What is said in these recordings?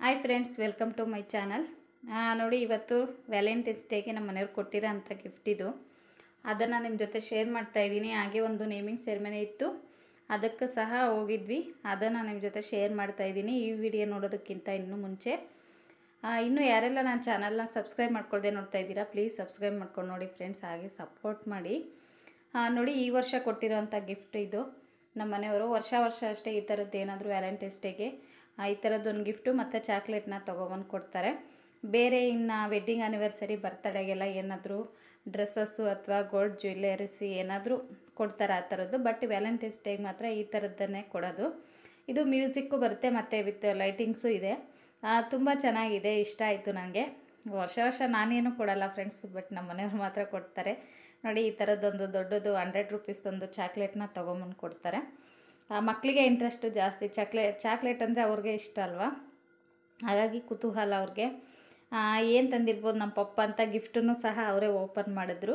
Hi friends welcome to my channel ನೋಡಿ ಇವತ್ತು Valentine's ಡೇಗೆ ನಮ್ಮ ಮನೆಯವ್ರು ಕೊಟ್ಟಿರೋ ಅಂಥ ಗಿಫ್ಟ್ ಇದು ಅದನ್ನು ನಿಮ್ಮ ಜೊತೆ ಶೇರ್ ಮಾಡ್ತಾ ಇದ್ದೀನಿ ಹಾಗೆ ಒಂದು ನೇಮಿಂಗ್ ಸೆರೆಮನಿ ಇತ್ತು ಅದಕ್ಕೆ ಸಹ ಹೋಗಿದ್ವಿ ಅದನ್ನು ನಿಮ್ಮ ಜೊತೆ ಶೇರ್ ಮಾಡ್ತಾ ಇದ್ದೀನಿ ಈ ವಿಡಿಯೋ ನೋಡೋದಕ್ಕಿಂತ ಇನ್ನೂ ಮುಂಚೆ ಆ, ಇನ್ನು ಯಾರೆಲ್ಲ ನನ್ನ ಚಾನಲ್ನ ಸಬ್ಸ್ಕ್ರೈಬ್ ಮಾಡ್ಕೊಳ್ದೆ ನೋಡ್ತಾ ಇದ್ದೀರಾ ಪ್ಲೀಸ್ ಸಬ್ಸ್ಕ್ರೈಬ್ ಮಾಡ್ಕೊಂಡು ನೋಡಿ ಫ್ರೆಂಡ್ಸ್ ಹಾಗೆ ಸಪೋರ್ಟ್ ಮಾಡಿ ಆ, ನೋಡಿ ಈ ವರ್ಷ ಕೊಟ್ಟಿರೋಂಥ ಗಿಫ್ಟ್ ಇದು ನಮ್ಮ ಮನೆಯವರು ವರ್ಷ ವರ್ಷ ಅಷ್ಟೇ ಈ ಥರದ್ದು ಏನಾದರೂ ವ್ಯಾಲೆಂಟೈನ್ಸ್ ಡೇಗೆ ಈ ಥರದ್ದೊಂದು ಗಿಫ್ಟು ಮತ್ತು ಚಾಕ್ಲೇಟ್ನ ತೊಗೊಬಂದು ಕೊಡ್ತಾರೆ ಬೇರೆ ಇನ್ನು ವೆಡ್ಡಿಂಗ್ ಆ್ಯನಿವರ್ಸರಿ ಬರ್ತಡೇಗೆಲ್ಲ ಏನಾದರೂ ಡ್ರೆಸ್ಸಸ್ಸು ಅಥವಾ ಗೋಲ್ಡ್ ಜ್ಯುವೆಲ್ಲರೀಸ್ ಏನಾದರೂ ಕೊಡ್ತಾರೆ ಆ ಥರದ್ದು ಬಟ್ ವ್ಯಾಲೆಂಟೈನ್ಸ್ ಡೇಗೆ ಮಾತ್ರ ಈ ಥರದ್ದನ್ನೇ ಕೊಡೋದು ಇದು ಮ್ಯೂಸಿಕ್ಕು ಬರುತ್ತೆ ಮತ್ತು ವಿತ್ ಲೈಟಿಂಗ್ಸು ಇದೆ ತುಂಬ ಚೆನ್ನಾಗಿದೆ ಇಷ್ಟ ಆಯಿತು ನನಗೆ ವರ್ಷ ವರ್ಷ ನಾನೇನು ಕೊಡಲ್ಲ ಫ್ರೆಂಡ್ಸ್ ಬಟ್ ನಮ್ಮ ಮನೆಯವ್ರು ಮಾತ್ರ ಕೊಡ್ತಾರೆ ನೋಡಿ ಈ ಥರದ್ದೊಂದು ದೊಡ್ಡದು ಹಂಡ್ರೆಡ್ ರುಪೀಸ್ದೊಂದು ಚಾಕ್ಲೇಟ್ನ ತೊಗೊಂಬಂದು ಕೊಡ್ತಾರೆ ಆ, ಮಕ್ಕಳಿಗೆ ಇಂಟ್ರೆಸ್ಟು ಜಾಸ್ತಿ ಚಾಕ್ಲೇಟ್ ಚಾಕ್ಲೇಟ್ ಅಂದರೆ ಅವ್ರಿಗೆ ಇಷ್ಟ ಅಲ್ವಾ ಹಾಗಾಗಿ ಕುತೂಹಲ ಅವ್ರಿಗೆ ಏನು ತಂದಿರ್ಬೋದು ನಮ್ಮ ಪಪ್ಪ ಅಂತ ಗಿಫ್ಟನ್ನು ಸಹ ಅವರೇ ಓಪನ್ ಮಾಡಿದ್ರು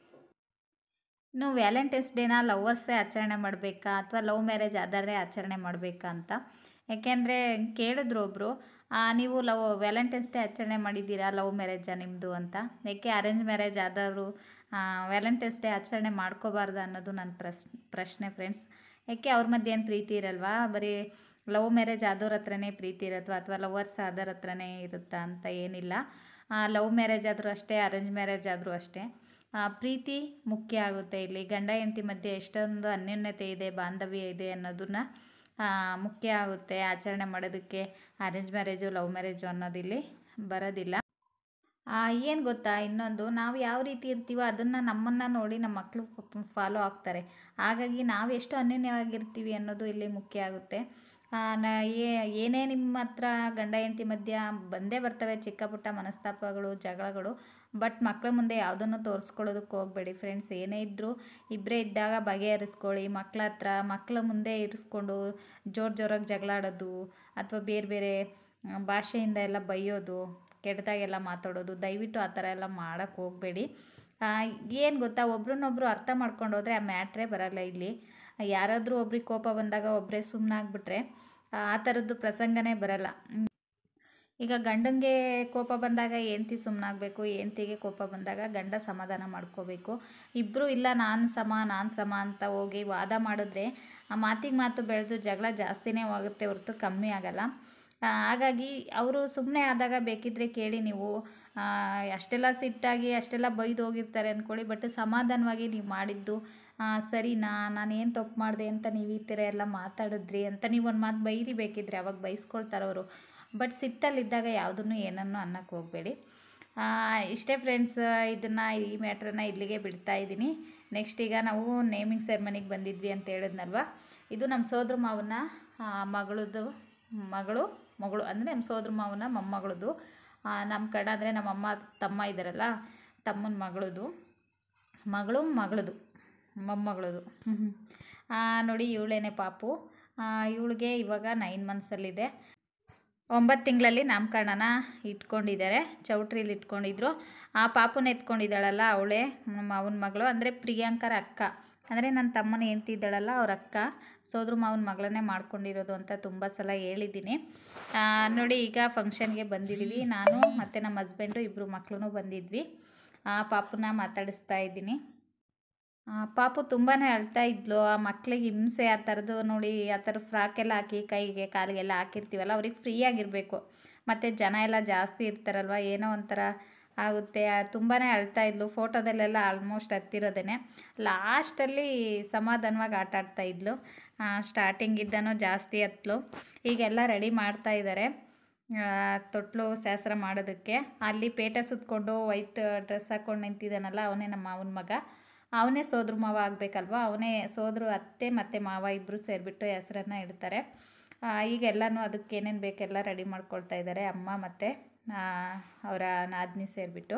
ಇನ್ನು ವ್ಯಾಲೆಂಟೈನ್ಸ್ ಡೇನ ಲವರ್ಸೇ ಆಚರಣೆ ಮಾಡಬೇಕಾ ಅಥವಾ ಲವ್ ಮ್ಯಾರೇಜ್ ಆಧಾರೇ ಆಚರಣೆ ಮಾಡಬೇಕಾ ಅಂತ ಯಾಕೆಂದರೆ ಕೇಳಿದ್ರು ಒಬ್ಬರು ನೀವು ಲವ್ ವ್ಯಾಲೆಂಟೈನ್ಸ್ ಡೇ ಆಚರಣೆ ಮಾಡಿದ್ದೀರಾ ಲವ್ ಮ್ಯಾರೇಜಾ ನಿಮ್ಮದು ಅಂತ ಯಾಕೆ ಅರೇಂಜ್ ಮ್ಯಾರೇಜ್ ಆದವರು ವ್ಯಾಲೆಂಟೈನ್ಸ್ ಡೇ ಆಚರಣೆ ಮಾಡ್ಕೋಬಾರ್ದು ಅನ್ನೋದು ನನ್ನ ಪ್ರಶ್ ಪ್ರಶ್ನೆ ಫ್ರೆಂಡ್ಸ್ ಯಾಕೆ ಅವ್ರ ಮಧ್ಯೆ ಏನು ಪ್ರೀತಿ ಇರಲ್ವಾ ಬರೀ ಲವ್ ಮ್ಯಾರೇಜ್ ಆದವ್ರ ಹತ್ರನೇ ಪ್ರೀತಿ ಇರುತ್ತವಾ ಅಥವಾ ಲವರ್ಸ್ ಆದವ್ರ ಹತ್ರನೇ ಇರುತ್ತಾ ಅಂತ ಏನಿಲ್ಲ ಲವ್ ಮ್ಯಾರೇಜ್ ಆದರೂ ಅಷ್ಟೇ ಅರೇಂಜ್ ಮ್ಯಾರೇಜ್ ಆದರೂ ಅಷ್ಟೇ ಆ, ಪ್ರೀತಿ ಮುಖ್ಯ ಆಗುತ್ತೆ ಇಲ್ಲಿ ಗಂಡ ಹೆಂಡತಿ ಮಧ್ಯೆ ಎಷ್ಟೊಂದು ಅನ್ಯೋನ್ಯತೆ ಇದೆ ಬಾಂಧವ್ಯ ಇದೆ ಅನ್ನೋದನ್ನ ಆ, ಮುಖ್ಯ ಆಗುತ್ತೆ ಆಚರಣೆ ಮಾಡೋದಕ್ಕೆ ಅರೇಂಜ್ ಮ್ಯಾರೇಜು ಲವ್ ಮ್ಯಾರೇಜು ಅನ್ನೋದಿಲ್ಲಿ ಬರೋದಿಲ್ಲ ಏನು ಗೊತ್ತಾ ಇನ್ನೊಂದು ನಾವು ಯಾವ ರೀತಿ ಇರ್ತೀವೋ ಅದನ್ನು ನಮ್ಮನ್ನು ನೋಡಿ ನಮ್ಮ ಮಕ್ಕಳು ಫಾಲೋ ಆಗ್ತಾರೆ ಹಾಗಾಗಿ ನಾವು ಎಷ್ಟು ಅನ್ಯೋನ್ಯವಾಗಿರ್ತೀವಿ ಅನ್ನೋದು ಇಲ್ಲಿ ಮುಖ್ಯ ಆಗುತ್ತೆ ಆ, ನ ಏ- ಏನೇ ನಿಮ್ಮ ಹತ್ರ ಗಂಡ ಹೆಂಡತಿ ಮಧ್ಯ ಬಂದೇ ಬರ್ತವೆ ಚಿಕ್ಕ ಪುಟ್ಟ ಮನಸ್ತಾಪಗಳು ಜಗಳಗಳು ಬಟ್ ಮಕ್ಕಳ ಮುಂದೆ ಯಾವುದನ್ನು ತೋರಿಸ್ಕೊಳ್ಳೋದಕ್ಕೆ ಹೋಗಬೇಡಿ ಫ್ರೆಂಡ್ಸ್ ಏನೇ ಇದ್ದರೂ ಇಬ್ಬರೇ ಇದ್ದಾಗ ಬಗೆಹರಿಸ್ಕೊಳ್ಳಿ ಮಕ್ಕಳ ಹತ್ರ ಮಕ್ಕಳ ಮುಂದೆ ಇರಿಸ್ಕೊಂಡು ಜೋರು ಜೋರಾಗಿ ಜಗಳಾಡೋದು ಅಥವಾ ಬೇರೆ ಬೇರೆ ಆ, ಭಾಷೆಯಿಂದ ಎಲ್ಲ ಬೈಯೋದು ಕೆಟ್ಟದಾಗೆಲ್ಲ ಮಾತಾಡೋದು ದಯವಿಟ್ಟು ಆ ಥರ ಎಲ್ಲ ಮಾಡೋಕ್ಕೆ ಹೋಗಬೇಡಿ ಏನು ಗೊತ್ತಾ ಒಬ್ರನ್ನೊಬ್ರು ಅರ್ಥ ಮಾಡ್ಕೊಂಡು ಹೋದರೆ ಆ ಮ್ಯಾಟ್ರೇ ಬರಲ್ಲ ಇಲ್ಲಿ ಯಾರಾದರೂ ಒಬ್ರಿಗೆ ಕೋಪ ಬಂದಾಗ ಒಬ್ಬರೇ ಸುಮ್ಮನಾಗ್ಬಿಟ್ರೆ ಆ ಥರದ್ದು ಪ್ರಸಂಗನೇ ಬರಲ್ಲ ಹ್ಮ್. ಈಗ ಗಂಡಂಗೆ ಕೋಪ ಬಂದಾಗ ಹೆಂಡ್ತಿ ಸುಮ್ಮನಾಗಬೇಕು ಹೆಂಡ್ತಿಗೆ ಕೋಪ ಬಂದಾಗ ಗಂಡ ಸಮಾಧಾನ ಮಾಡ್ಕೋಬೇಕು ಇಬ್ಬರು ಇಲ್ಲ ನಾನು ಸಮ ನಾನು ಸಮ ಅಂತ ಹೋಗಿ ವಾದ ಮಾಡಿದ್ರೆ ಆ ಮಾತಿಗೆ ಮಾತು ಬೆಳೆದು ಜಗಳ ಜಾಸ್ತಿನೇ ಹೋಗುತ್ತೆ ಹೊರತು ಕಮ್ಮಿ ಆಗಲ್ಲ ಆ, ಹಾಗಾಗಿ ಅವರು ಸುಮ್ಮನೆ ಆದಾಗ ಬೇಕಿದ್ರೆ ಕೇಳಿ ನೀವು ಆ, ಅಷ್ಟೆಲ್ಲ ಸಿಟ್ಟಾಗಿ ಅಷ್ಟೆಲ್ಲ ಬೈದು ಹೋಗಿರ್ತಾರೆ ಅಂದ್ಕೊಳ್ಳಿ ಬಟ್ ಸಮಾಧಾನವಾಗಿ ನೀವು ಮಾಡಿದ್ದು ಆ, ಸರಿನಾ ನಾನು ಏನು ತಪ್ಪು ಮಾಡಿದೆ ಅಂತ ನೀವು ಈ ಥರ ಎಲ್ಲ ಮಾತಾಡಿದ್ರಿ ಅಂತ ನೀವು ಒಂದು ಮಾತು ಬೈರಿ ಬೇಕಿದ್ರೆ ಅವಾಗ ಬೈಸ್ಕೊಳ್ತಾರೆ ಅವರು ಬಟ್ ಸಿಟ್ಟಲ್ಲಿದ್ದಾಗ ಯಾವುದನ್ನು ಏನನ್ನು ಅನ್ನಕ್ಕೆ ಹೋಗಬೇಡಿ ಇಷ್ಟೇ ಫ್ರೆಂಡ್ಸ್ ಇದನ್ನು ಈ ಮ್ಯಾಟ್ರನ್ನ ಇಲ್ಲಿಗೆ ಬಿಡ್ತಾ ಇದ್ದೀನಿ ನೆಕ್ಸ್ಟ್ ಈಗ ನಾವು ನೇಮಿಂಗ್ ಸೆರ್ಮನಿಗೆ ಬಂದಿದ್ವಿ ಅಂತ ಹೇಳಿದ್ನಲ್ವ ಇದು ನಮ್ಮ ಸೋದ್ರ ಮಾವನ ಆ, ಮಗಳದು ಮಗಳು ಮಗಳು ಅಂದರೆ ನಮ್ಮ ಸೋದ್ರ ಮಾವನ ಮೊಮ್ಮಗಳದು ನಮ್ಮ ಕಡೆ ಅಂದರೆ ನಮ್ಮ ಅಮ್ಮ ತಮ್ಮ ಇದ್ದಾರಲ್ಲ ತಮ್ಮನ ಮಗಳದು ಮಗಳು ಮಗಳದು ಮೊಮ್ಮಗಳದು ಆ, ನೋಡಿ ಇವಳೇನೆ ಪಾಪು ಇವಳಿಗೆ ಇವಾಗ ನೈನ್ ಮಂತ್ಸಲ್ಲಿದೆ ಒಂಬತ್ತು ತಿಂಗಳಲ್ಲಿ ನಾಮಕರಣನ ಇಟ್ಕೊಂಡಿದ್ದಾರೆ ಚೌಟ್ರಿಲಿ ಇಟ್ಕೊಂಡಿದ್ರು ಆ ಪಾಪುನ ಎತ್ಕೊಂಡಿದ್ದಾಳಲ್ಲ ಅವಳೇ ಮಾವನ ಮಗಳು ಅಂದರೆ ಪ್ರಿಯಾಂಕರ ಅಕ್ಕ ಅಂದರೆ ನನ್ನ ತಮ್ಮನ ಹೆಂಡ್ತಿ ಇದ್ದಾಳಲ್ಲ ಅವ್ರ ಅಕ್ಕ ಸೋದ್ರ ಮಾವನ ಮಗಳನ್ನೇ ಮಾಡ್ಕೊಂಡಿರೋದು ಅಂತ ತುಂಬ ಸಲ ಹೇಳಿದ್ದೀನಿ ಆ, ನೋಡಿ ಈಗ ಫಂಕ್ಷನ್ಗೆ ಬಂದಿದ್ದೀವಿ ನಾನು ಮತ್ತು ನಮ್ಮ ಹಸ್ಬೆಂಡು ಇಬ್ಬರು ಮಕ್ಕಳು ಬಂದಿದ್ವಿ ಆ ಪಾಪುನ ಮಾತಾಡಿಸ್ತಾ ಇದ್ದೀನಿ ಆ, ಪಾಪು ತುಂಬಾ ಅಳ್ತಾ ಇದ್ಲು ಆ ಮಕ್ಳಿಗೆ ಹಿಂಸೆ ಆ ಥರದ್ದು ನೋಡಿ ಆ ಥರ ಫ್ರಾಕ್ ಎಲ್ಲ ಹಾಕಿ ಕೈಗೆ ಕಾಲಿಗೆಲ್ಲ ಹಾಕಿರ್ತೀವಲ್ಲ ಅವ್ರಿಗೆ ಫ್ರೀ ಆಗಿರಬೇಕು ಮತ್ತು ಜನ ಎಲ್ಲ ಜಾಸ್ತಿ ಇರ್ತಾರಲ್ವ ಏನೋ ಒಂಥರ ಆಗುತ್ತೆ ತುಂಬಾ ಅಳ್ತಾ ಇದ್ಲು ಫೋಟೋದಲ್ಲೆಲ್ಲ ಆಲ್ಮೋಸ್ಟ್ ಹತ್ತಿರೋದೇನೆ ಲಾಸ್ಟಲ್ಲಿ ಸಮಾಧಾನವಾಗಿ ಆಟ ಆಡ್ತಾ ಇದ್ಲು ಸ್ಟಾರ್ಟಿಂಗಿದ್ದನೂ ಜಾಸ್ತಿ ಹತ್ಲು ಈಗೆಲ್ಲ ರೆಡಿ ಮಾಡ್ತಾ ಇದ್ದಾರೆ ತೊಟ್ಲು ಶಾಸ್ತ್ರ ಮಾಡೋದಕ್ಕೆ ಅಲ್ಲಿ ಪೇಟ ಸುತ್ಕೊಂಡು ವೈಟ್ ಡ್ರೆಸ್ ಹಾಕ್ಕೊಂಡು ನಿಂತಿದ್ದಾನಲ್ಲ ಅವನೇ ನಮ್ಮ ಮಾವನ ಮಗ ಅವನೇ ಸೋದ್ರ ಮಾವ ಆಗಬೇಕಲ್ವ ಅವನೇ ಸೋದ್ರು ಅತ್ತೆ ಮತ್ತು ಮಾವ ಇಬ್ಬರು ಸೇರಿಬಿಟ್ಟು ಹೆಸರನ್ನು ಇಡ್ತಾರೆ ಆ, ಈಗ ಎಲ್ಲನೂ ಅದಕ್ಕೆ ಏನೇನು ಬೇಕೆಲ್ಲ ರೆಡಿ ಮಾಡ್ಕೊಳ್ತಾ ಇದ್ದಾರೆ ಅಮ್ಮ ಮತ್ತು ಅವರ ನಾದಿನಿ ಸೇರಿಬಿಟ್ಟು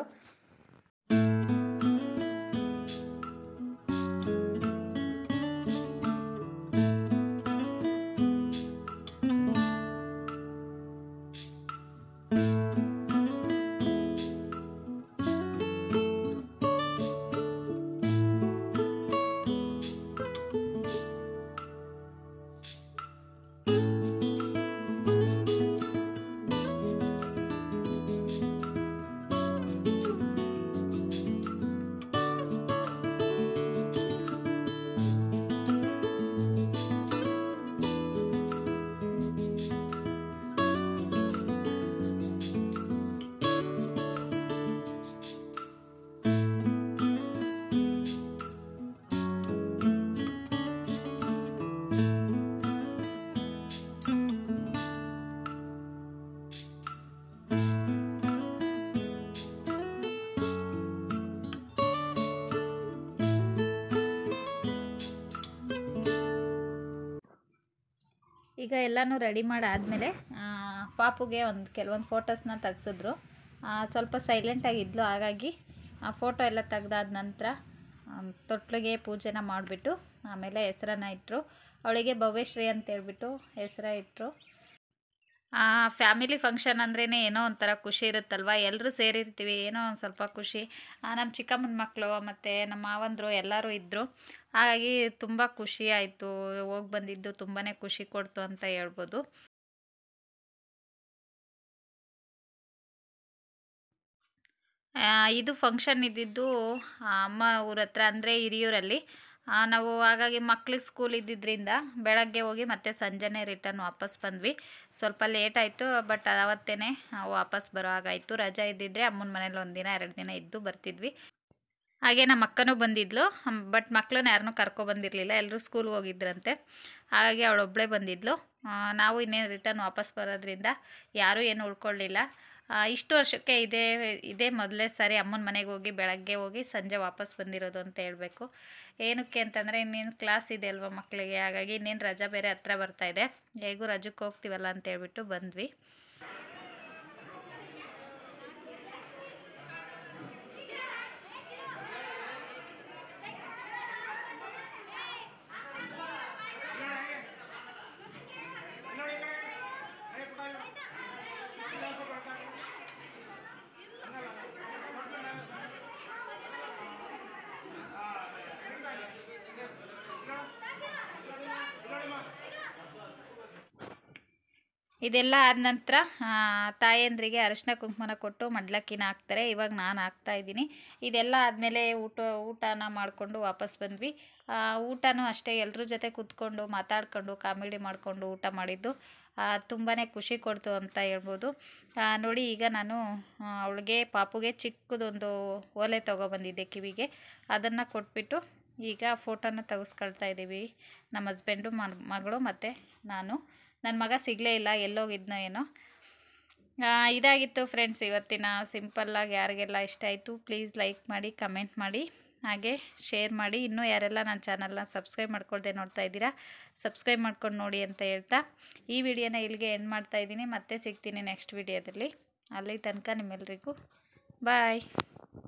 ಈಗ ಎಲ್ಲನೂ ರೆಡಿ ಮಾಡಾದಮೇಲೆ ಪಾಪುಗೆ ಒಂದು ಕೆಲವೊಂದು ಫೋಟೋಸ್ನ ತೆಗ್ಸಿದ್ರು ಆ, ಸ್ವಲ್ಪ ಸೈಲೆಂಟಾಗಿದ್ಲು ಹಾಗಾಗಿ ಆ ಫೋಟೋ ಎಲ್ಲ ತೆಗ್ದಾದ ನಂತರ ತೊಟ್ಲಿಗೆ ಪೂಜೆನ ಮಾಡಿಬಿಟ್ಟು ಆಮೇಲೆ ಹೆಸ್ರನ್ನ ಇಟ್ಟರು ಅವಳಿಗೆ ಭವ್ಯಶ್ರೀ ಅಂತ ಹೇಳ್ಬಿಟ್ಟು ಹೆಸರ ಇಟ್ಟರು ಫ್ಯಾಮಿಲಿ ಫಂಕ್ಷನ್ ಅಂದ್ರೇ ಏನೋ ಒಂಥರ ಖುಷಿ ಇರುತ್ತಲ್ವ ಎಲ್ಲರೂ ಸೇರಿರ್ತೀವಿ ಏನೋ ಒಂದು ಸ್ವಲ್ಪ ಖುಷಿ ಆ, ನಮ್ಮ ಚಿಕ್ಕಮ್ಮನ ಮಕ್ಕಳು ಮತ್ತು ನಮ್ಮ ಮಾವಂದರು ಎಲ್ಲರೂ ಇದ್ದರು ಹಾಗಾಗಿ ತುಂಬ ಖುಷಿ ಆಯಿತು ಹೋಗಿ ಬಂದಿದ್ದು ತುಂಬಾ ಖುಷಿ ಕೊಡ್ತು ಅಂತ ಹೇಳ್ಬೋದು ಆ, ಇದು ಫಂಕ್ಷನ್ ಇದ್ದಿದ್ದು ಆ, ಅಮ್ಮ ಊರ ಹತ್ರ ಅಂದರೆ ಹಿರಿಯೂರಲ್ಲಿ ಆ, ನಾವು ಹಾಗಾಗಿ ಮಕ್ಳಿಗೆ ಸ್ಕೂಲ್ ಇದ್ದಿದ್ದರಿಂದ ಬೆಳಗ್ಗೆ ಹೋಗಿ ಮತ್ತೆ ಸಂಜೆನೇ ರಿಟರ್ನ್ ವಾಪಸ್ ಬಂದ್ವಿ ಸ್ವಲ್ಪ ಲೇಟ್ ಆಯಿತು ಬಟ್ ಆವತ್ತೇ ವಾಪಸ್ ಬರೋ ಹಾಗಾಯಿತು ರಜಾ ಇದ್ದಿದ್ರೆ ಅಮ್ಮನ ಮನೇಲಿ ಒಂದಿನ ಎರಡು ದಿನ ಇದ್ದು ಬರ್ತಿದ್ವಿ ಹಾಗೆ ನಮ್ಮ ಅಕ್ಕನೂ ಬಂದಿದ್ಲು ಬಟ್ ಮಕ್ಕಳನ್ನ ಯಾರನ್ನೂ ಕರ್ಕೊಬಂದಿರಲಿಲ್ಲ ಎಲ್ಲರೂ ಸ್ಕೂಲ್ಗೆ ಹೋಗಿದ್ರಂತೆ ಹಾಗಾಗಿ ಅವಳೊಬ್ಬಳೇ ಬಂದಿದ್ಲು ಆ, ನಾವು ಇನ್ನೇನು ರಿಟರ್ನ್ ವಾಪಸ್ ಬರೋದ್ರಿಂದ ಯಾರೂ ಏನು ಉಳ್ಕೊಳ್ಳಿಲ್ಲ ಆ, ಇಷ್ಟು ವರ್ಷಕ್ಕೆ ಇದೇ ಇದೇ ಮೊದಲೇ ಸಾರಿ ಅಮ್ಮನ ಮನೆಗೆ ಹೋಗಿ ಬೆಳಗ್ಗೆ ಹೋಗಿ ಸಂಜೆ ವಾಪಸ್ ಬಂದಿರೋದು ಅಂತ ಹೇಳಬೇಕು ಏನಕ್ಕೆ ಅಂತಂದರೆ ಇನ್ನೇನು ಕ್ಲಾಸ್ ಇದೆ ಅಲ್ವಾ ಮಕ್ಕಳಿಗೆ ಹಾಗಾಗಿ ಇನ್ನೇನು ರಜಾ ಬೇರೆ ಹತ್ರ ಬರ್ತಾ ಇದೆ ಹೇಗೂ ರಜಕ್ಕೆ ಹೋಗ್ತೀವಲ್ಲ ಅಂತ ಹೇಳ್ಬಿಟ್ಟು ಬಂದ್ವಿ ಇದೆಲ್ಲ ಆದ ನಂತರ ತಾಯಂದ್ರಿಗೆ ಅರಿಶಿನ ಕುಂಕುಮನ ಕೊಟ್ಟು ಮಡ್ಲಕ್ಕಿನ ಹಾಕ್ತಾರೆ ಇವಾಗ ನಾನು ಹಾಕ್ತಾ ಇದ್ದೀನಿ ಇದೆಲ್ಲ ಆದಮೇಲೆ ಊಟ ಊಟನ ಮಾಡಿಕೊಂಡು ವಾಪಸ್ ಬಂದ್ವಿ ಆ, ಊಟನೂ ಅಷ್ಟೇ ಎಲ್ಲರ ಜೊತೆ ಕೂತ್ಕೊಂಡು ಮಾತಾಡ್ಕೊಂಡು ಕಾಮಿಡಿ ಮಾಡಿಕೊಂಡು ಊಟ ಮಾಡಿದ್ದು ತುಂಬಾ ಖುಷಿ ಕೊಡ್ತು ಅಂತ ಹೇಳ್ಬೋದು ಆ, ನೋಡಿ ಈಗ ನಾನು ಅವಳಿಗೆ ಪಾಪುಗೆ ಚಿಕ್ಕದೊಂದು ಓಲೆ ತೊಗೊಬಂದಿದ್ದೆ ಕಿವಿಗೆ ಅದನ್ನು ಕೊಟ್ಬಿಟ್ಟು ಈಗ ಫೋಟೋನ ತೆಗೆಸ್ಕೊಳ್ತಾ ಇದ್ದೀವಿ ನಮ್ಮ ಹಸ್ಬೆಂಡು ಮಗಳು ಮತ್ತು ನಾನು ನನ್ನ ಮಗ ಸಿಗಲೇ ಇಲ್ಲ ಎಲ್ಲೋಗಿದ್ನೋ ಏನೋ ಆ, ಇದಾಗಿತ್ತು ಫ್ರೆಂಡ್ಸ್ ಇವತ್ತಿನ ಸಿಂಪಲ್ಲಾಗಿ ಯಾರಿಗೆಲ್ಲ ಇಷ್ಟ ಆಯಿತು ಪ್ಲೀಸ್ ಲೈಕ್ ಮಾಡಿ ಕಮೆಂಟ್ ಮಾಡಿ ಹಾಗೆ ಶೇರ್ ಮಾಡಿ ಇನ್ನೂ ಯಾರೆಲ್ಲ ನನ್ನ ಚಾನಲ್ನ ಸಬ್ಸ್ಕ್ರೈಬ್ ಮಾಡ್ಕೊಳ್ದೆ ನೋಡ್ತಾ ಇದ್ದೀರಾ ಸಬ್ಸ್ಕ್ರೈಬ್ ಮಾಡ್ಕೊಂಡು ನೋಡಿ ಅಂತ ಹೇಳ್ತಾ ಈ ವಿಡಿಯೋನ ಇಲ್ಲಿಗೆ ಎಂಡ್ ಮಾಡ್ತಾ ಇದ್ದೀನಿ ಮತ್ತೆ ಸಿಗ್ತೀನಿ ನೆಕ್ಸ್ಟ್ ವಿಡಿಯೋದಲ್ಲಿ ಅಲ್ಲಿ ತನಕ ನಿಮ್ಮೆಲ್ರಿಗೂ ಬಾಯ್